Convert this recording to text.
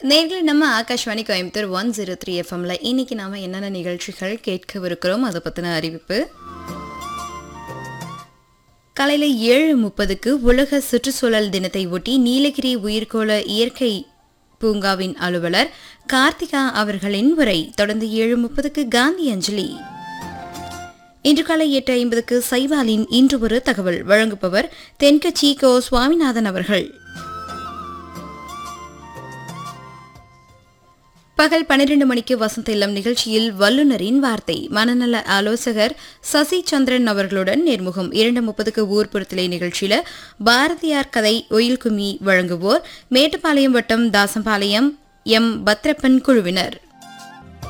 நேர்களை நம்ம Akashvani Coimbatore one zero three எஃப்எம்ல இன்னைக்கு நாம என்னென்ன நிகழ்ச்சிகள் கேட்கவிருக்கிறோம் அதை பத்தின அறிவிப்பு காலையில ஏழு முப்பதுக்கு உலக சுற்றுச்சூழல் தினத்தை ஒட்டி நீலகிரி உயிர்கோள இயற்கை பூங்காவின் அலுவலர் கார்த்திகா அவர்களின் உரை தொடர்ந்து ஏழு முப்பதுக்கு காந்தி அஞ்சலி இன்று காலை எட்டு ஐம்பதுக்கு சைவாலின் இன்று ஒரு தகவல் வழங்குபவர் தென்கட்சி கோ சுவாமிநாதன் அவர்கள் பகல் பன்னிரண்டு மணிக்கு வசந்த இல்லம் நிகழ்ச்சியில் வல்லுநரின் வார்த்தை மனநல ஆலோசகர் சசி சந்திரன் அவர்களுடன் நேர்முகம் இரண்டு முப்பதுக்கு ஊர்புறத்திலே நிகழ்ச்சியில பாரதியார் கதை ஒயில் கும்மி வழங்குவோர் மேட்டுப்பாளையம் வட்டம் தாசம்பாளையம் எம் பத்ரப்பன் குழுவினர்